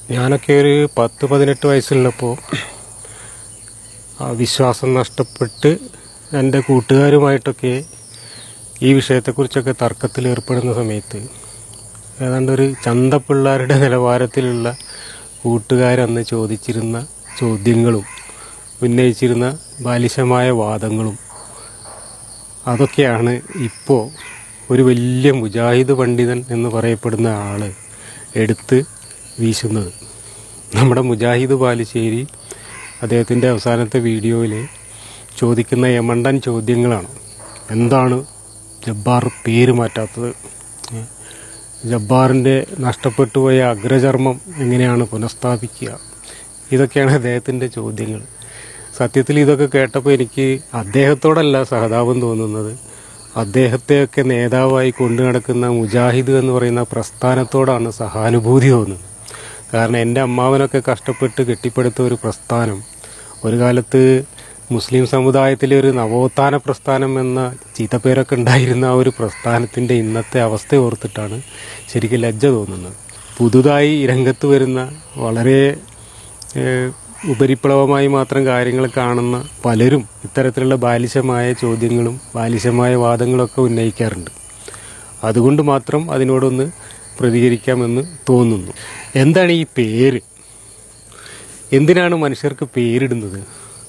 ഞാനൊക്കെ ഒരു പത്ത് പതിനെട്ട് വയസ്സുള്ളപ്പോൾ ആ വിശ്വാസം നഷ്ടപ്പെട്ട് എൻ്റെ കൂട്ടുകാരുമായിട്ടൊക്കെ ഈ വിഷയത്തെക്കുറിച്ചൊക്കെ തർക്കത്തിൽ ഏർപ്പെടുന്ന സമയത്ത് ഏതാണ്ട് ഒരു ചന്തപ്പിള്ളാരുടെ നിലവാരത്തിലുള്ള കൂട്ടുകാരന്ന് ചോദിച്ചിരുന്ന ചോദ്യങ്ങളും ഉന്നയിച്ചിരുന്ന ബാലിശമായ വാദങ്ങളും അതൊക്കെയാണ് ഇപ്പോൾ ഒരു വലിയ മുജാഹിദ് പണ്ഡിതൻ എന്ന് പറയപ്പെടുന്ന ആള് എടുത്ത് വീശുന്നത് നമ്മുടെ മുജാഹിദ് ബാലുശ്ശേരി അദ്ദേഹത്തിൻ്റെ അവസാനത്തെ വീഡിയോയിൽ ചോദിക്കുന്ന യമണ്ടൻ ചോദ്യങ്ങളാണ് എന്താണ് ജബ്ബാർ പേര് മാറ്റാത്തത് ഏ? ജബ്ബാറിൻ്റെ നഷ്ടപ്പെട്ടു പോയ അഗ്രചർമ്മം എങ്ങനെയാണ് പുനഃസ്ഥാപിക്കുക ഇതൊക്കെയാണ് അദ്ദേഹത്തിൻ്റെ ചോദ്യങ്ങൾ സത്യത്തിൽ ഇതൊക്കെ കേട്ടപ്പോൾ എനിക്ക് അദ്ദേഹത്തോടല്ല സഹതാപം തോന്നുന്നത് അദ്ദേഹത്തെയൊക്കെ നേതാവായി കൊണ്ടു നടക്കുന്ന മുജാഹിദ് എന്ന് പറയുന്ന പ്രസ്ഥാനത്തോടാണ് സഹാനുഭൂതി തോന്നുന്നത് കാരണം എൻ്റെ അമ്മാവനൊക്കെ കഷ്ടപ്പെട്ട് കെട്ടിപ്പടുത്ത ഒരു പ്രസ്ഥാനം ഒരു കാലത്ത് മുസ്ലിം സമുദായത്തിലെ ഒരു നവോത്ഥാന പ്രസ്ഥാനം എന്ന ചീത്തപ്പേരൊക്കെ ഉണ്ടായിരുന്ന ആ ഒരു പ്രസ്ഥാനത്തിൻ്റെ ഇന്നത്തെ അവസ്ഥ ഓർത്തിട്ടാണ് ശരിക്കും ലജ്ജ തോന്നുന്നത് പുതുതായി രംഗത്ത് വരുന്ന വളരെ ഏഹ്, ഉപരിപ്ലവമായി മാത്രം കാര്യങ്ങൾ കാണുന്ന പലരും ഇത്തരത്തിലുള്ള ബാലിശമായ ചോദ്യങ്ങളും ബാലിശമായ വാദങ്ങളൊക്കെ ഉന്നയിക്കാറുണ്ട് അതുകൊണ്ട് മാത്രം അതിനോടൊന്ന് പ്രതികരിക്കാമെന്ന് തോന്നുന്നു എന്താണ് ഈ പേര് എന്തിനാണ് മനുഷ്യർക്ക് പേരിടുന്നത്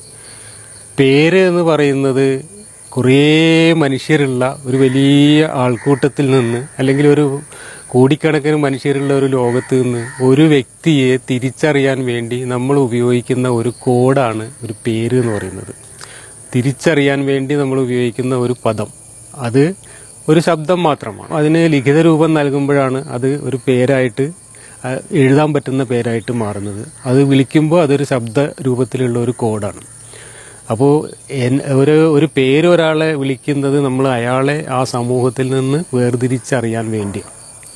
പേര് എന്ന് പറയുന്നത് കുറേ മനുഷ്യരുള്ള ഒരു വലിയ ആൾക്കൂട്ടത്തിൽ നിന്ന് അല്ലെങ്കിൽ ഒരു കോടിക്കണക്കിന് മനുഷ്യരുള്ള ഒരു ലോകത്ത് നിന്ന് ഒരു വ്യക്തിയെ തിരിച്ചറിയാൻ വേണ്ടി നമ്മൾ ഉപയോഗിക്കുന്ന ഒരു കോഡാണ് ഒരു പേര് എന്ന് പറയുന്നത് തിരിച്ചറിയാൻ വേണ്ടി നമ്മൾ ഉപയോഗിക്കുന്ന ഒരു പദം അത് ഒരു ശബ്ദം മാത്രമാണ് അതിന് ലിഖിത രൂപം നൽകുമ്പോഴാണ് അത് ഒരു പേരായിട്ട് ആ, എഴുതാൻ പറ്റുന്ന പേരായിട്ട് മാറുന്നത് അത് വിളിക്കുമ്പോൾ അതൊരു ശബ്ദ രൂപത്തിലുള്ള ഒരു കോഡാണ് അപ്പോൾ ഒരു ഒരു പേര് ഒരാളെ വിളിക്കുന്നത് നമ്മൾ അയാളെ ആ സമൂഹത്തിൽ നിന്ന് വേർതിരിച്ചറിയാൻ വേണ്ടിയാണ്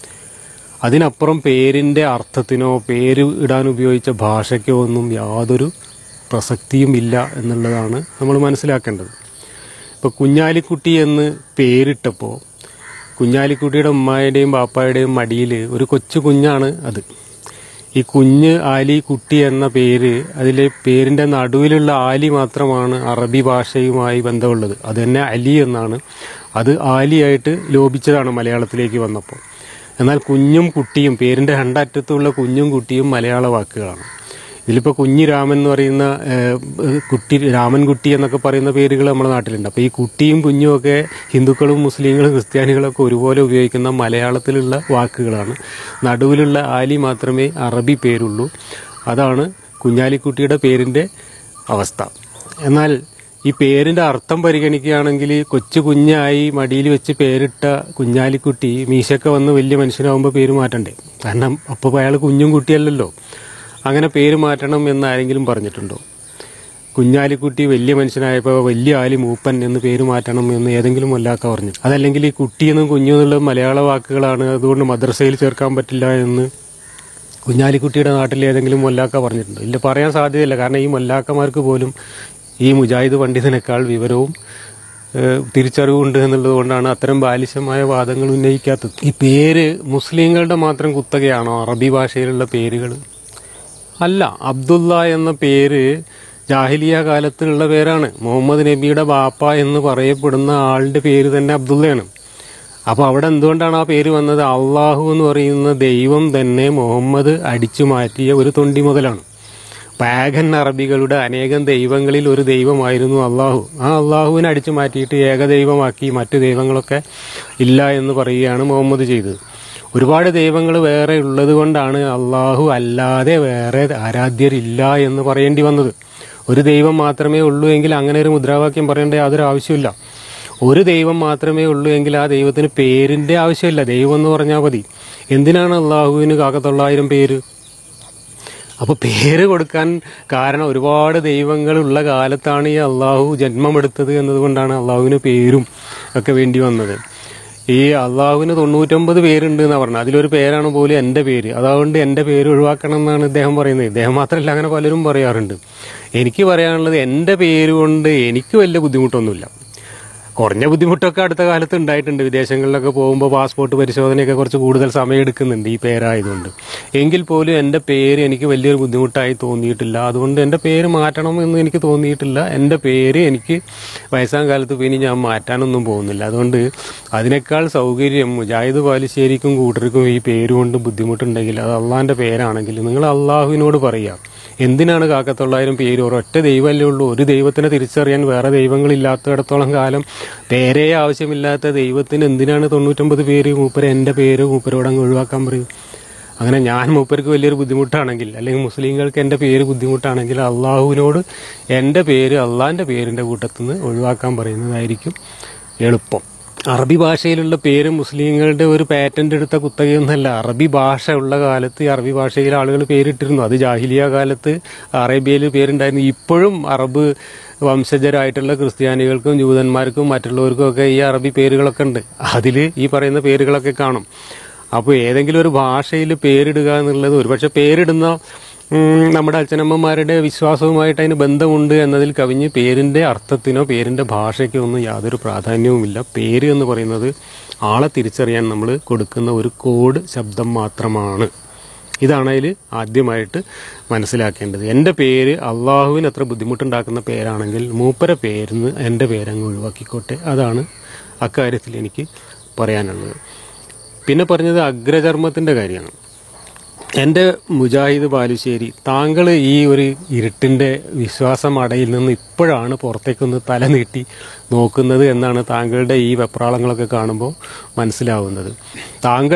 അതിനപ്പുറം പേരിൻ്റെ അർത്ഥത്തിനോ പേര് ഇടാൻ ഉപയോഗിച്ച ഭാഷയ്ക്കോ ഒന്നും യാതൊരു പ്രസക്തിയും ഇല്ല എന്നുള്ളതാണ് നമ്മൾ മനസ്സിലാക്കേണ്ടത് ഇപ്പോൾ കുഞ്ഞാലിക്കുട്ടി എന്ന് പേരിട്ടപ്പോൾ കുഞ്ഞാലിക്കുട്ടിയുടെ ഉമ്മായുടെയും ബാപ്പായുടെയും മടിയിൽ ഒരു കൊച്ചു കുഞ്ഞാണ് അത് ഈ കുഞ്ഞ് ആലി കുട്ടി എന്ന പേര് അതിലെ പേരിന്റെ നടുവിലുള്ള ആലി മാത്രമാണ് അറബി ഭാഷയുമായി ബന്ധമുള്ളത് അത് തന്നെ അലി എന്നാണ് അത് ആലിയായിട്ട് ലോപിച്ചതാണ് മലയാളത്തിലേക്ക് വന്നപ്പോൾ എന്നാൽ കുഞ്ഞും കുട്ടിയും പേരിന്റെ രണ്ടറ്റത്തുള്ള കുഞ്ഞും കുട്ടിയും മലയാള വാക്കുകളാണ് ഇതിലിപ്പോൾ കുഞ്ഞി രാമൻ എന്ന് പറയുന്ന ഏഹ്, കുട്ടി രാമൻകുട്ടി എന്നൊക്കെ പറയുന്ന പേരുകൾ നമ്മുടെ നാട്ടിലുണ്ട് അപ്പോൾ ഈ കുട്ടിയും കുഞ്ഞും ഒക്കെ ഹിന്ദുക്കളും മുസ്ലിങ്ങളും ക്രിസ്ത്യാനികളൊക്കെ ഒരുപോലെ ഉപയോഗിക്കുന്ന മലയാളത്തിലുള്ള വാക്കുകളാണ് നടുവിലുള്ള ആലി മാത്രമേ അറബി പേരുള്ളൂ അതാണ് കുഞ്ഞാലിക്കുട്ടിയുടെ പേരിൻ്റെ അവസ്ഥ എന്നാൽ ഈ പേരിന്റെ അർത്ഥം പരിഗണിക്കുകയാണെങ്കിൽ കൊച്ചു കുഞ്ഞായി മടിയിൽ വെച്ച് പേരിട്ട കുഞ്ഞാലിക്കുട്ടി മീശയൊക്കെ വന്ന് വലിയ മനുഷ്യനാവുമ്പോൾ പേര് മാറ്റണ്ടേ കാരണം അപ്പോൾ അയാൾ കുഞ്ഞും കുട്ടിയല്ലല്ലോ അങ്ങനെ പേര് മാറ്റണം എന്ന് ആരെങ്കിലും പറഞ്ഞിട്ടുണ്ടോ കുഞ്ഞാലിക്കുട്ടി വലിയ മനുഷ്യനായപ്പോൾ വലിയ ആലി മൂപ്പൻ എന്ന് പേര് മാറ്റണം എന്ന് ഏതെങ്കിലും മൊല്ലാക്ക പറഞ്ഞു അതല്ലെങ്കിൽ ഈ കുട്ടിയെന്നും കുഞ്ഞു എന്നുള്ള മലയാള വാക്കുകളാണ് അതുകൊണ്ട് മദ്രസയിൽ ചേർക്കാൻ പറ്റില്ല എന്ന് കുഞ്ഞാലിക്കുട്ടിയുടെ നാട്ടിൽ ഏതെങ്കിലും മൊല്ലാക്ക പറഞ്ഞിട്ടുണ്ടോ ഇല്ല പറയാൻ സാധ്യതയില്ല കാരണം ഈ മൊല്ലാക്കമാർക്ക് പോലും ഈ മുജാഹിദ് പണ്ഡിതനേക്കാൾ വിവരവും ഏഹ്, തിരിച്ചറിവുണ്ട് എന്നുള്ളത് കൊണ്ടാണ് അത്തരം ബാലിശമായ വാദങ്ങൾ ഉന്നയിക്കാത്തത് ഈ പേര് മുസ്ലിങ്ങളുടെ മാത്രം കുത്തകയാണോ അറബി ഭാഷയിലുള്ള പേരുകൾ അല്ല അബ്ദുള്ള എന്ന പേര് ജാഹിലിയ കാലത്തിലുള്ള പേരാണ് മുഹമ്മദ് നബിയുടെ ബാപ്പ എന്ന് പറയപ്പെടുന്ന ആളുടെ പേര് തന്നെ അബ്ദുള്ളയാണ് അപ്പോൾ അവിടെ എന്തുകൊണ്ടാണ് ആ പേര് വന്നത് അള്ളാഹു എന്ന് പറയുന്ന ദൈവം തന്നെ മുഹമ്മദ് അടിച്ചു മാറ്റിയ ഒരു തൊണ്ടി മുതലാണ് പാഗൻ അറബികളുടെ അനേകം ദൈവങ്ങളിൽ ഒരു ദൈവമായിരുന്നു അള്ളാഹു ആ അള്ളാഹുവിനെ അടിച്ചു മാറ്റിയിട്ട് ഏകദൈവമാക്കി മറ്റു ദൈവങ്ങളൊക്കെ ഇല്ല എന്ന് പറയുകയാണ് മുഹമ്മദ് ചെയ്തത് ഒരുപാട് ദൈവങ്ങൾ വേറെ ഉള്ളത് കൊണ്ടാണ് അള്ളാഹു അല്ലാതെ വേറെ ആരാധ്യരില്ല എന്ന് പറയേണ്ടി വന്നത് ഒരു ദൈവം മാത്രമേ ഉള്ളൂ എങ്കിൽ അങ്ങനെ ഒരു മുദ്രാവാക്യം പറയേണ്ട യാതൊരു ആവശ്യമില്ല ഒരു ദൈവം മാത്രമേ ഉള്ളൂ എങ്കിൽ ആ ദൈവത്തിന് പേരിന്റെ ആവശ്യമില്ല ദൈവം എന്ന് പറഞ്ഞാൽ മതി എന്തിനാണ് അള്ളാഹുവിന് കാക്കത്തൊള്ളായിരം പേര് അപ്പോൾ പേര് കൊടുക്കാൻ കാരണം ഒരുപാട് ദൈവങ്ങളുള്ള കാലത്താണ് ഈ അള്ളാഹു ജന്മമെടുത്തത് എന്നതുകൊണ്ടാണ് അള്ളാഹുവിന് പേരും ഒക്കെ വേണ്ടി വന്നത് ഈ അള്ളാഹുവിന് തൊണ്ണൂറ്റൊമ്പത് പേരുണ്ട് എന്നാണ് പറഞ്ഞത് അതിലൊരു പേരാണ് പോലും എൻ്റെ പേര് അതുകൊണ്ട് എൻ്റെ പേര് ഒഴിവാക്കണം എന്നാണ് ഇദ്ദേഹം പറയുന്നത് ഇദ്ദേഹം മാത്രമല്ല അങ്ങനെ പലരും പറയാറുണ്ട് എനിക്ക് പറയാനുള്ളത് എൻ്റെ പേര് കൊണ്ട് എനിക്ക് വലിയ ബുദ്ധിമുട്ടൊന്നുമില്ല കുറഞ്ഞ ബുദ്ധിമുട്ടൊക്കെ അടുത്ത കാലത്ത് ഉണ്ടായിട്ടുണ്ട് വിദേശങ്ങളിലൊക്കെ പോകുമ്പോൾ പാസ്പോർട്ട് പരിശോധനയൊക്കെ കുറച്ച് കൂടുതൽ സമയം എടുക്കുന്നുണ്ട് ഈ പേരായതുകൊണ്ട് എങ്കിൽ പോലും എൻ്റെ പേര് എനിക്ക് വലിയൊരു ബുദ്ധിമുട്ടായി തോന്നിയിട്ടില്ല അതുകൊണ്ട് എൻ്റെ പേര് മാറ്റണം എന്ന് എനിക്ക് തോന്നിയിട്ടില്ല എൻ്റെ പേര് എനിക്ക് വയസ്സാം കാലത്ത് പിന്നെ ഞാൻ മാറ്റാനൊന്നും പോകുന്നില്ല അതുകൊണ്ട് അതിനേക്കാൾ സൗകര്യം മുജാഹിദ് പാലിശ്ശേരിക്കും കൂട്ടർക്കും ഈ പേര് കൊണ്ട് ബുദ്ധിമുട്ടുണ്ടെങ്കിൽ അത് അള്ളാഹിൻ്റെ പേരാണെങ്കിൽ നിങ്ങൾ അള്ളാഹുവിനോട് പറയുക എന്തിനാണ് കാക്കത്തൊള്ളായിരം പേര് ഒരൊറ്റ ദൈവമല്ലേ ഉള്ളൂ ഒരു ദൈവത്തിനെ തിരിച്ചറിയാൻ വേറെ ദൈവങ്ങളില്ലാത്തിടത്തോളം കാലം പേരേ ആവശ്യമില്ലാത്ത ദൈവത്തിന് എന്തിനാണ് തൊണ്ണൂറ്റൊമ്പത് പേര് മൂപ്പര് എൻ്റെ പേര് മൂപ്പരോട് അങ്ങ് ഒഴിവാക്കാൻ പറയും അങ്ങനെ ഞാൻ മൂപ്പർക്ക് വലിയൊരു ബുദ്ധിമുട്ടാണെങ്കിൽ അല്ലെങ്കിൽ മുസ്ലിങ്ങൾക്ക് എൻ്റെ പേര് ബുദ്ധിമുട്ടാണെങ്കിൽ അള്ളാഹുവിനോട് എൻ്റെ പേര് അള്ളാഹിൻ്റെ പേരിൻ്റെ കൂട്ടത്തിൽ നിന്ന് ഒഴിവാക്കാൻ പറയുന്നതായിരിക്കും എളുപ്പം അറബി ഭാഷയിലുള്ള പേര് മുസ്ലിങ്ങളുടെ ഒരു പാറ്റന്റ് എടുത്ത കുത്തകയൊന്നുമല്ല അറബി ഭാഷ ഉള്ള കാലത്ത് ഈ അറബി ഭാഷയിൽ ആളുകൾ പേരിട്ടിരുന്നു അത് ജാഹിലിയ കാലത്ത് അറേബ്യയിൽ പേരുണ്ടായിരുന്നു ഇപ്പോഴും അറബ് വംശജരായിട്ടുള്ള ക്രിസ്ത്യാനികൾക്കും ജൂതന്മാർക്കും മറ്റുള്ളവർക്കും ഒക്കെ ഈ അറബി പേരുകളൊക്കെ ഉണ്ട് അതിൽ ഈ പറയുന്ന പേരുകളൊക്കെ കാണും അപ്പോൾ ഏതെങ്കിലും ഒരു ഭാഷയിൽ പേരിടുക എന്നുള്ളത് ഒരുപക്ഷെ പേരിടുന്ന ഉം, നമ്മുടെ അച്ഛനമ്മമാരുടെ വിശ്വാസവുമായിട്ട് അതിന് ബന്ധമുണ്ട് എന്നതിൽ കവിഞ്ഞ് പേരിൻ്റെ അർത്ഥത്തിനോ പേരിൻ്റെ ഭാഷയ്ക്കോ ഒന്നും യാതൊരു പ്രാധാന്യവുമില്ല പേര് എന്ന് പറയുന്നത് ആളെ തിരിച്ചറിയാൻ നമ്മൾ കൊടുക്കുന്ന ഒരു കോഡ് ശബ്ദം മാത്രമാണ് ഇതാണ് അതിൽ ആദ്യമായിട്ട് മനസ്സിലാക്കേണ്ടത് എൻ്റെ പേര് അള്ളാഹുവിന് എത്ര ബുദ്ധിമുട്ടുണ്ടാക്കുന്ന പേരാണെങ്കിൽ മൂപ്പര പേരിന്ന് എൻ്റെ പേരങ്ങ് ഒഴിവാക്കിക്കോട്ടെ അതാണ് അക്കാര്യത്തിൽ എനിക്ക് പറയാനുള്ളത് പിന്നെ പറഞ്ഞത് അഗ്രചർമ്മത്തിൻ്റെ കാര്യമാണ് എൻ്റെ മുജാഹിദ് ബാലുശ്ശേരി താങ്കൾ ഈ ഒരു ഇരുട്ടിൻ്റെ വിശ്വാസം അടയിൽ നിന്ന് ഇപ്പോഴാണ് പുറത്തേക്കൊന്ന് തല നീട്ടി നോക്കുന്നത് എന്നാണ് താങ്കളുടെ ഈ വെപ്രാളങ്ങളൊക്കെ കാണുമ്പോൾ മനസ്സിലാവുന്നത് താങ്കൾ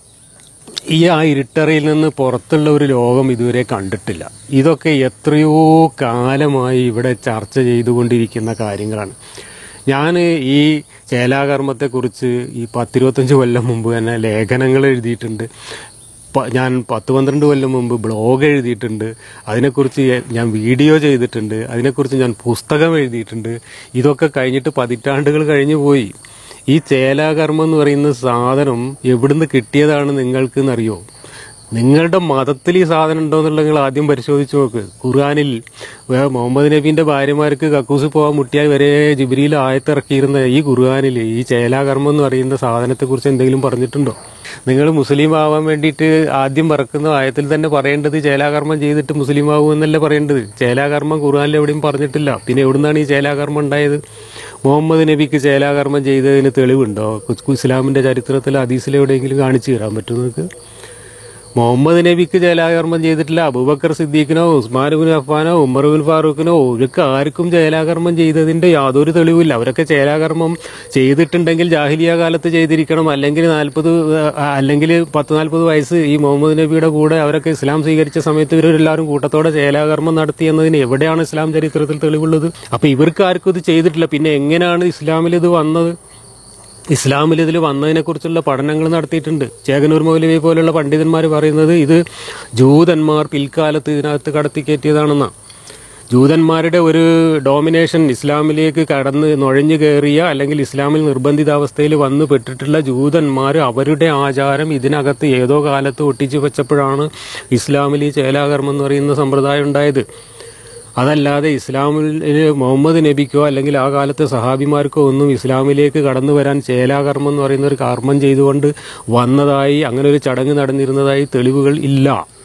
ഈ ആ ഇരുട്ടറയിൽ നിന്ന് പുറത്തുള്ള ഒരു ലോകം ഇതുവരെ കണ്ടിട്ടില്ല ഇതൊക്കെ എത്രയോ കാലമായി ഇവിടെ ചർച്ച ചെയ്തുകൊണ്ടിരിക്കുന്ന കാര്യങ്ങളാണ് ഞാൻ ഈ ചേലാകർമ്മത്തെക്കുറിച്ച് ഈ പത്തിരുപത്തഞ്ച് കൊല്ലം മുമ്പ് തന്നെ ലേഖനങ്ങൾ എഴുതിയിട്ടുണ്ട് പ- ഞാൻ പത്ത് പന്ത്രണ്ട് കൊല്ലം മുമ്പ് ബ്ലോഗ് എഴുതിയിട്ടുണ്ട് അതിനെക്കുറിച്ച് ഞാൻ വീഡിയോ ചെയ്തിട്ടുണ്ട് അതിനെക്കുറിച്ച് ഞാൻ പുസ്തകം എഴുതിയിട്ടുണ്ട് ഇതൊക്കെ കഴിഞ്ഞിട്ട് പതിറ്റാണ്ടുകൾ കഴിഞ്ഞു പോയി ഈ ചേലാകർമ്മം എന്ന് പറയുന്ന സാധനം എവിടുന്ന് കിട്ടിയതാണ് നിങ്ങൾക്ക് എന്നറിയോ നിങ്ങളുടെ മതത്തിൽ ഈ സാധനം ഉണ്ടോ എന്നുള്ളത് നിങ്ങൾ ആദ്യം പരിശോധിച്ച് നോക്ക് ഖുർആാനിൽ വേ- മുഹമ്മദ് നബീന്റെ ഭാര്യമാർക്ക് കക്കൂസ് പോകാൻ മുട്ടിയാൽ വരെ ജിബ്രിയിൽ ആയത്തിറക്കിയിരുന്ന ഈ ഖുർആാനിൽ ഈ ചേലാകർമ്മം എന്ന് പറയുന്ന സാധനത്തെക്കുറിച്ച് എന്തെങ്കിലും പറഞ്ഞിട്ടുണ്ടോ നിങ്ങൾ മുസ്ലിം ആവാൻ വേണ്ടിയിട്ട് ആദ്യം പറക്കുന്ന ആയത്തിൽ തന്നെ പറയേണ്ടത് ചേലാകർമ്മം ചെയ്തിട്ട് മുസ്ലിം ആവും എന്നല്ല പറയേണ്ടത് ചേലാകർമ്മം ഖുർആാനിൽ എവിടെയും പറഞ്ഞിട്ടില്ല പിന്നെ എവിടുന്നാണ് ഈ ചേലാകർമ്മം ഉണ്ടായത് മുഹമ്മദ് നബിക്ക് ചേലാകർമ്മം ചെയ്തതിന് തെളിവുണ്ടോ കു- ഇസ്ലാമിന്റെ ചരിത്രത്തിൽ ഹദീസിൽ എവിടെയെങ്കിലും കാണിച്ചു തരാൻ പറ്റുമോ നിങ്ങൾക്ക് മുഹമ്മദ് നബിക്ക് ജലാകർമ്മം ചെയ്തിട്ടില്ല അബൂബക്കർ സിദ്ദീഖിനോ ഉസ്മാൻ ബിൻ അഫ്ഫാനോ ഉമർ ബിൻ ഫാറൂഖിനോ ഒഴുക്ക് ആർക്കും ജലാകർമ്മം ചെയ്തതിന്റെ യാതൊരു തെളിവില്ല അവരൊക്കെ ചേലാകർമ്മം ചെയ്തിട്ടുണ്ടെങ്കിൽ ജാഹിലിയ കാലത്ത് ചെയ്തിരിക്കണം അല്ലെങ്കിൽ നാൽപ്പത് അല്ലെങ്കിൽ പത്ത് നാൽപ്പത് വയസ്സ് ഈ മുഹമ്മദ് നബിയുടെ കൂടെ അവരൊക്കെ ഇസ്ലാം സ്വീകരിച്ച സമയത്ത് ഇവരെല്ലാവരും കൂട്ടത്തോടെ ചേലാകർമ്മം നടത്തി എന്നതിന് എവിടെയാണ് ഇസ്ലാം ചരിത്രത്തിൽ തെളിവുള്ളത് അപ്പൊ ഇവർക്ക് ആർക്കും ഇത് ചെയ്തിട്ടില്ല പിന്നെ എങ്ങനെയാണ് ഇസ്ലാമിൽ ഇത് വന്നത് ഇസ്ലാമിൽ ഇതിൽ വന്നതിനെക്കുറിച്ചുള്ള പഠനങ്ങൾ നടത്തിയിട്ടുണ്ട് ചേകനൂർ മൗലവി പോലുള്ള പണ്ഡിതന്മാർ പറയുന്നത് ഇത് ജൂതന്മാർ പിൽക്കാലത്ത് ഇതിനകത്ത് കടത്തിക്കയറ്റിയതാണെന്നാണ് ജൂതന്മാരുടെ ഒരു ഡോമിനേഷൻ ഇസ്ലാമിലേക്ക് കടന്ന് നുഴഞ്ഞു കയറിയ അല്ലെങ്കിൽ ഇസ്ലാമിൽ നിർബന്ധിതാവസ്ഥയിൽ വന്നു പെട്ടിട്ടുള്ള ജൂതന്മാർ അവരുടെ ആചാരം ഇതിനകത്ത് ഏതോ കാലത്ത് ഒട്ടിച്ചു വെച്ചപ്പോഴാണ് ഇസ്ലാമിൽ ഈ ചേലാകർമ്മം എന്ന് പറയുന്ന സമ്പ്രദായം ഉണ്ടായത് അതല്ലാതെ ഇസ്ലാമിൽ മുഹമ്മദ് നബിക്കോ അല്ലെങ്കിൽ ആ കാലത്തെ സഹാബിമാർക്കോ ഒന്നും ഇസ്ലാമിലേക്ക് കടന്നു വരാൻ ചേലാകർമ്മം എന്ന് പറയുന്ന ഒരു കർമ്മം ചെയ്തുകൊണ്ട് വന്നതായി അങ്ങനെ ഒരു ചടങ്ങ് നടന്നിരുന്നതായി തെളിവുകൾ ഇല്ല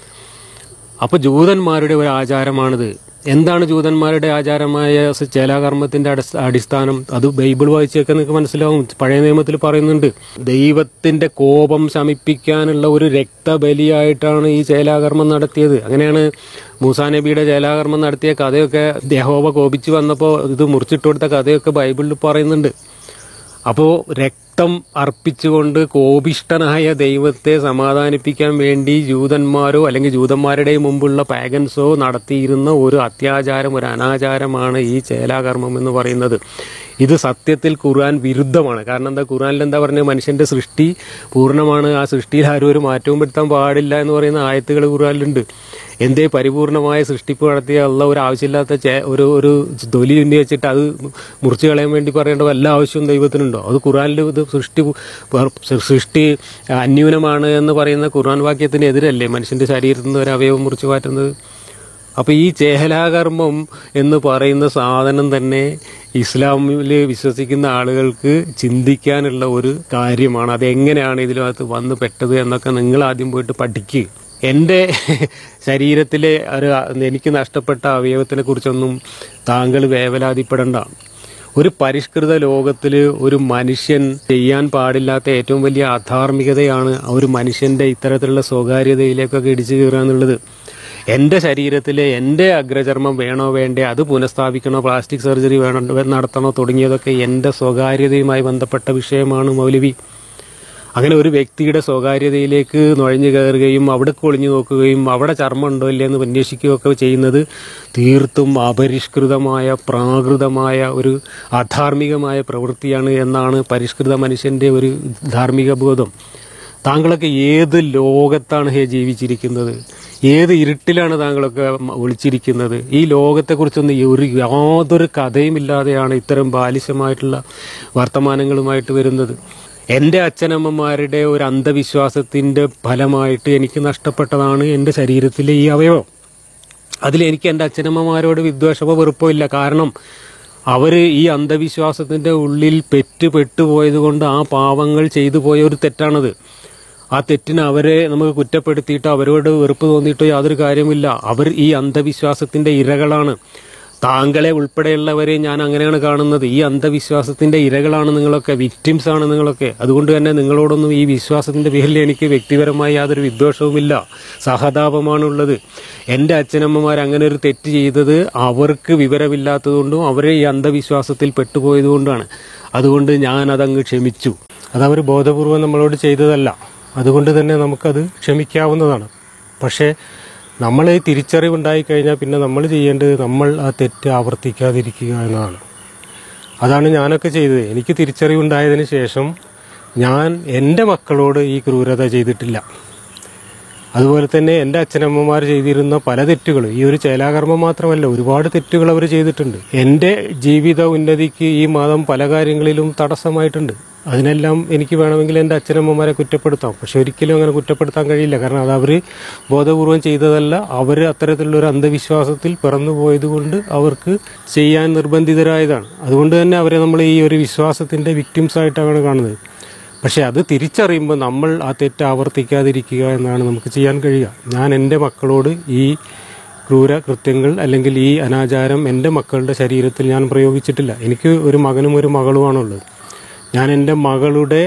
അപ്പോൾ ജൂതന്മാരുടെ ഒരു ആചാരമാണിത് എന്താണ് ജൂതന്മാരുടെ ആചാരമായ സ- ചേലാകർമ്മത്തിന്റെ അടിസ്ഥ- അടിസ്ഥാനം അത് ബൈബിൾ വായിച്ചൊക്കെ നിങ്ങൾക്ക് മനസ്സിലാവും പഴയ നിയമത്തിൽ പറയുന്നുണ്ട് ദൈവത്തിന്റെ കോപം ശമിപ്പിക്കാനുള്ള ഒരു രക്തബലിയായിട്ടാണ് ഈ ചേലാകർമ്മം നടത്തിയത് അങ്ങനെയാണ് മൂസാ നബിയുടെ ചേലാകർമ്മം നടത്തിയ കഥയൊക്കെ യഹോവ കോപിച്ചു വന്നപ്പോൾ ഇത് മുറിച്ചിട്ട് കൊടുത്ത കഥയൊക്കെ ബൈബിളിൽ പറയുന്നുണ്ട് അപ്പോൾ രക്തം അർപ്പിച്ചുകൊണ്ട് കോപിഷ്ടനായ ദൈവത്തെ സമാധാനിപ്പിക്കാൻ വേണ്ടി ജൂതന്മാരോ അല്ലെങ്കിൽ ജൂതന്മാരുടെ മുമ്പുള്ള പാഗൻസോ നടത്തിയിരുന്ന ഒരു അത്യാചാരം ഒരു അനാചാരമാണ് ഈ ചേലാകർമ്മം എന്ന് പറയുന്നത് ഇത് സത്യത്തിൽ ഖുർആൻ വിരുദ്ധമാണ് കാരണം എന്താ ഖുർആനിൽ എന്താ പറഞ്ഞത് മനുഷ്യന്റെ സൃഷ്ടി പൂർണ്ണമാണ് ആ സൃഷ്ടിയിൽ ആരും ഒരു മാറ്റവും വരുത്താൻ പാടില്ല എന്ന് പറയുന്ന ആയത്തുകൾ ഖുർആനിലുണ്ട് എന്തേ പരിപൂർണമായ സൃഷ്ടിപ്പ് നടത്തിയ അല്ല ഒരു ആവശ്യമില്ലാത്ത ചേ- ഒരു ഒരു തൊലി ഉന്നി വെച്ചിട്ട് അത് മുറിച്ച് കളയാൻ വേണ്ടി പറയേണ്ട വല്ല ആവശ്യവും ദൈവത്തിനുണ്ടോ അത് ഖുറാനിൽ ഇത് സൃഷ്ടി സൃഷ്ടി അന്യൂനമാണ് എന്ന് പറയുന്ന ഖുർആൻ വാക്യത്തിന് എതിരല്ലേ മനുഷ്യന്റെ ശരീരത്തിൽ നിന്ന് ഒരു അവയവം മുറിച്ച് മാറ്റുന്നത് അപ്പോൾ ഈ ചേഹലാകർമ്മം എന്ന് പറയുന്ന സാധനം തന്നെ ഇസ്ലാമിൽ വിശ്വസിക്കുന്ന ആളുകൾക്ക് ചിന്തിക്കാനുള്ള ഒരു കാര്യമാണ് അതെങ്ങനെയാണ് ഇതിനകത്ത് വന്ന് പെട്ടത് എന്നൊക്കെ നിങ്ങൾ ആദ്യം പോയിട്ട് പഠിക്കുക എൻ്റെ ശരീരത്തിലെ ഒരു എനിക്ക് നഷ്ടപ്പെട്ട അവയവത്തിനെ കുറിച്ചൊന്നും താങ്കൾ വേവലാതിപ്പെടേണ്ട ഒരു പരിഷ്കൃത ലോകത്തിൽ ഒരു മനുഷ്യൻ ചെയ്യാൻ പാടില്ലാത്ത ഏറ്റവും വലിയ അധാർമികതയാണ് ഒരു മനുഷ്യന്റെ ഇത്തരത്തിലുള്ള സ്വകാര്യതയിലേക്കൊക്കെ ഇടിച്ചു കയറുക എന്നുള്ളത് എൻ്റെ ശരീരത്തിലെ എൻ്റെ അഗ്രചർമ്മം വേണോ വേണ്ടേ അത് പുനഃസ്ഥാപിക്കണോ പ്ലാസ്റ്റിക് സർജറി വേണോ നടത്തണോ തുടങ്ങിയതൊക്കെ എൻ്റെ സ്വകാര്യതയുമായി ബന്ധപ്പെട്ട വിഷയമാണ് മൗലവി അങ്ങനെ ഒരു വ്യക്തിയുടെ സ്വകാര്യതയിലേക്ക് നുഴഞ്ഞു കയറുകയും അവിടെ ഒളിഞ്ഞു നോക്കുകയും അവിടെ ചർമ്മം ഉണ്ടോ ഇല്ലേ എന്ന് അന്വേഷിക്കുകയൊക്കെ ചെയ്യുന്നത് തീർത്തും അപരിഷ്കൃതമായ പ്രാകൃതമായ ഒരു അധാർമികമായ പ്രവൃത്തിയാണ് എന്നാണ് പരിഷ്കൃത മനുഷ്യന്റെ ഒരു ധാർമ്മിക ബോധം താങ്കളൊക്കെ ഏത് ലോകത്താണ് ഹേ ജീവിച്ചിരിക്കുന്നത് ഏത് ഇരുട്ടിലാണ് താങ്കളൊക്കെ മ- ഒളിച്ചിരിക്കുന്നത് ഈ ലോകത്തെക്കുറിച്ചൊന്നും ഈ ഒരു യാതൊരു കഥയും ഇല്ലാതെയാണ് ഇത്തരം ബാലിശമായിട്ടുള്ള വർത്തമാനങ്ങളുമായിട്ട് വരുന്നത് എൻ്റെ അച്ഛനമ്മമാരുടെ ഒരു അന്ധവിശ്വാസത്തിൻ്റെ ഫലമായിട്ട് എനിക്ക് നഷ്ടപ്പെട്ടതാണ് എൻ്റെ ശരീരത്തിലെ ഈ അവയവം അതിൽ എനിക്ക് എൻ്റെ അച്ഛനമ്മമാരോട് വിദ്വേഷമോ വെറുപ്പോ ഇല്ല കാരണം അവർ ഈ അന്ധവിശ്വാസത്തിൻ്റെ ഉള്ളിൽ പെറ്റ് പെട്ടുപോയത് കൊണ്ട് ആ പാവങ്ങൾ ചെയ്തു പോയ ഒരു തെറ്റാണത് ആ തെറ്റിന് അവരെ നമുക്ക് കുറ്റപ്പെടുത്തിയിട്ട് അവരോട് വെറുപ്പ് തോന്നിയിട്ടോ യാതൊരു കാര്യമില്ല അവർ ഈ അന്ധവിശ്വാസത്തിൻ്റെ ഇരകളാണ് താങ്കളെ ഉൾപ്പെടെയുള്ളവരെ ഞാൻ അങ്ങനെയാണ് കാണുന്നത് ഈ അന്ധവിശ്വാസത്തിന്റെ ഇരകളാണ് നിങ്ങളൊക്കെ വിക്ടിംസ് ആണ് നിങ്ങളൊക്കെ അതുകൊണ്ട് തന്നെ നിങ്ങളോടൊന്നും ഈ വിശ്വാസത്തിന്റെ പേരിൽ എനിക്ക് വ്യക്തിപരമായി യാതൊരു വിദ്വേഷവുമില്ല സഹതാപമാണുള്ളത് എൻ്റെ അച്ഛനമ്മമാർ അങ്ങനെ ഒരു തെറ്റ് ചെയ്തത് അവർക്ക് വിവരമില്ലാത്തതുകൊണ്ടും അവരെ ഈ അന്ധവിശ്വാസത്തിൽ പെട്ടുപോയതുകൊണ്ടാണ് അതുകൊണ്ട് ഞാൻ അതങ്ങ് ക്ഷമിച്ചു അതവർ ബോധപൂർവം നമ്മളോട് ചെയ്തതല്ല അതുകൊണ്ട് തന്നെ നമുക്കത് ക്ഷമിക്കാവുന്നതാണ് പക്ഷേ നമ്മൾ ഈ തിരിച്ചറിവുണ്ടായി കഴിഞ്ഞാൽ പിന്നെ നമ്മൾ ചെയ്യേണ്ടത് നമ്മൾ ആ തെറ്റ് ആവർത്തിക്കാതിരിക്കുക എന്നതാണ് അതാണ് ഞാനൊക്കെ ചെയ്തത് എനിക്ക് തിരിച്ചറിവുണ്ടായതിന് ശേഷം ഞാൻ എൻ്റെ മക്കളോട് ഈ ക്രൂരത ചെയ്തിട്ടില്ല അതുപോലെ തന്നെ എൻ്റെ അച്ഛനമ്മമാർ ചെയ്തിരുന്ന പല തെറ്റുകളും ഈ ഒരു ചേലാകർമ്മം മാത്രമല്ല ഒരുപാട് തെറ്റുകൾ അവർ ചെയ്തിട്ടുണ്ട് എൻ്റെ ജീവിത ഉന്നതിക്ക് ഈ മതം പല കാര്യങ്ങളിലും തടസ്സമായിട്ടുണ്ട് അതിനെല്ലാം എനിക്ക് വേണമെങ്കിൽ എൻ്റെ അച്ഛനമ്മമാരെ കുറ്റപ്പെടുത്താം പക്ഷെ ഒരിക്കലും അങ്ങനെ കുറ്റപ്പെടുത്താൻ കഴിയില്ല കാരണം അത് അവർ ബോധപൂർവം ചെയ്തതല്ല അവർ അത്തരത്തിലുള്ള ഒരു അന്ധവിശ്വാസത്തിൽ പിറന്നു പോയതുകൊണ്ട് അവർക്ക് ചെയ്യാൻ നിർബന്ധിതരായതാണ് അതുകൊണ്ട് തന്നെ അവരെ നമ്മൾ ഈ ഒരു വിശ്വാസത്തിൻ്റെ വിക്ടിംസ് ആയിട്ടാണ് കാണുന്നത് പക്ഷെ അത് തിരിച്ചറിയുമ്പോൾ നമ്മൾ ആ തെറ്റ് ആവർത്തിക്കാതിരിക്കുക എന്നാണ് നമുക്ക് ചെയ്യാൻ കഴിയുക ഞാൻ എൻ്റെ മക്കളോട് ഈ ക്രൂര കൃത്യങ്ങൾ അല്ലെങ്കിൽ ഈ അനാചാരം എൻ്റെ മക്കളുടെ ശരീരത്തിൽ ഞാൻ പ്രയോഗിച്ചിട്ടില്ല എനിക്ക് ഒരു മകനും ഒരു മകളുമാണുള്ളത് ഞാൻ എൻ്റെ മകളുടെ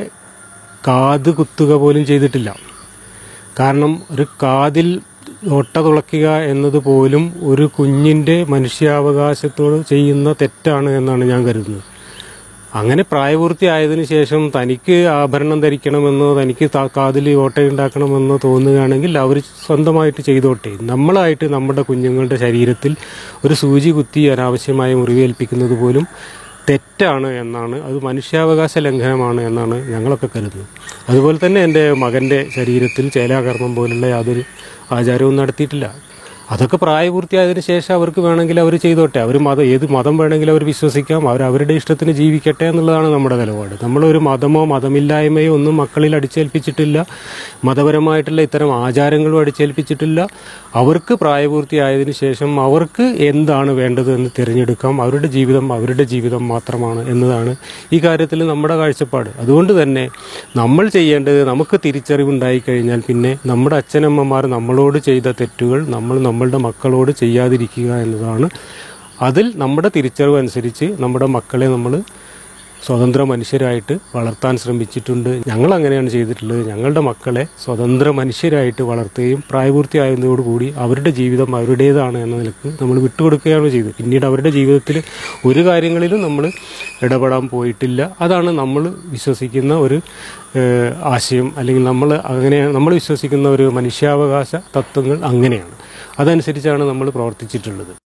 കാത് കുത്തുക പോലും ചെയ്തിട്ടില്ല കാരണം ഒരു കാതിൽ ഒട്ട തുളയ്ക്കുക എന്നത് പോലും ഒരു കുഞ്ഞിൻ്റെ മനുഷ്യാവകാശത്തോട് ചെയ്യുന്ന തെറ്റാണ് എന്നാണ് ഞാൻ കരുതുന്നത് അങ്ങനെ പ്രായപൂർത്തിയായതിനു ശേഷം തനിക്ക് ആഭരണം ധരിക്കണമെന്നോ തനിക്ക് താ- കാതിൽ ഓട്ടയുണ്ടാക്കണമെന്നോ തോന്നുകയാണെങ്കിൽ അവർ സ്വന്തമായിട്ട് ചെയ്തോട്ടെ നമ്മളായിട്ട് നമ്മുടെ കുഞ്ഞുങ്ങളുടെ ശരീരത്തിൽ ഒരു സൂചി കുത്തി അനാവശ്യമായ മുറിവേൽപ്പിക്കുന്നത് പോലും തെറ്റാണ് എന്നാണ് അത് മനുഷ്യാവകാശ ലംഘനമാണ് എന്നാണ് ഞങ്ങളൊക്കെ കരുതുന്നത് അതുപോലെ തന്നെ എൻ്റെ മകൻ്റെ ശരീരത്തിൽ ചേലാകർമ്മം പോലുള്ള യാതൊരു ആചാരവും നടത്തിയിട്ടില്ല അതൊക്കെ പ്രായപൂർത്തിയായതിനു ശേഷം അവർക്ക് വേണമെങ്കിൽ അവർ ചെയ്തോട്ടെ അവർ മതം ഏത് മതം വേണമെങ്കിലും അവർ വിശ്വസിക്കാം അവർ അവരുടെ ഇഷ്ടത്തിന് ജീവിക്കട്ടെ എന്നുള്ളതാണ് നമ്മുടെ നിലപാട് നമ്മളൊരു മതമോ മതമില്ലായ്മയോ ഒന്നും മക്കളിൽ അടിച്ചേൽപ്പിച്ചിട്ടില്ല മതപരമായിട്ടുള്ള ഇത്തരം ആചാരങ്ങളും അടിച്ചേൽപ്പിച്ചിട്ടില്ല അവർക്ക് പ്രായപൂർത്തിയായതിനു ശേഷം അവർക്ക് എന്താണ് വേണ്ടത് എന്ന് തിരഞ്ഞെടുക്കാം അവരുടെ ജീവിതം അവരുടെ ജീവിതം മാത്രമാണ് എന്നതാണ് ഈ കാര്യത്തിൽ നമ്മുടെ കാഴ്ചപ്പാട് അതുകൊണ്ട് തന്നെ നമ്മൾ ചെയ്യേണ്ടത് നമുക്ക് തിരിച്ചറിവുണ്ടായി കഴിഞ്ഞാൽ പിന്നെ നമ്മുടെ അച്ഛനമ്മമാർ നമ്മളോട് ചെയ്ത തെറ്റുകൾ നമ്മൾ നമ്മളുടെ മക്കളോട് ചെയ്യാതിരിക്കുക എന്നതാണ് അതിൽ നമ്മുടെ തിരിച്ചറിവ് അനുസരിച്ച് നമ്മുടെ മക്കളെ നമ്മൾ സ്വതന്ത്ര മനുഷ്യരായിട്ട് വളർത്താൻ ശ്രമിച്ചിട്ടുണ്ട് ഞങ്ങൾ അങ്ങനെയാണ് ചെയ്തിട്ടുള്ളത് ഞങ്ങളുടെ മക്കളെ സ്വതന്ത്ര മനുഷ്യരായിട്ട് വളർത്തുകയും പ്രായപൂർത്തിയായതോടുകൂടി അവരുടെ ജീവിതം അവരുടേതാണ് എന്ന നിലക്ക് നമ്മൾ വിട്ടുകൊടുക്കുകയാണ് ചെയ്തത് പിന്നീട് അവരുടെ ജീവിതത്തിൽ ഒരു കാര്യങ്ങളിലും നമ്മൾ ഇടപെടാൻ പോയിട്ടില്ല അതാണ് നമ്മൾ വിശ്വസിക്കുന്ന ഒരു ഏഹ്, ആശയം അല്ലെങ്കിൽ നമ്മൾ അങ്ങനെ നമ്മൾ വിശ്വസിക്കുന്ന ഒരു മനുഷ്യാവകാശ തത്വങ്ങൾ അങ്ങനെയാണ് അതനുസരിച്ചാണ് നമ്മൾ പ്രവർത്തിച്ചിട്ടുള്ളത്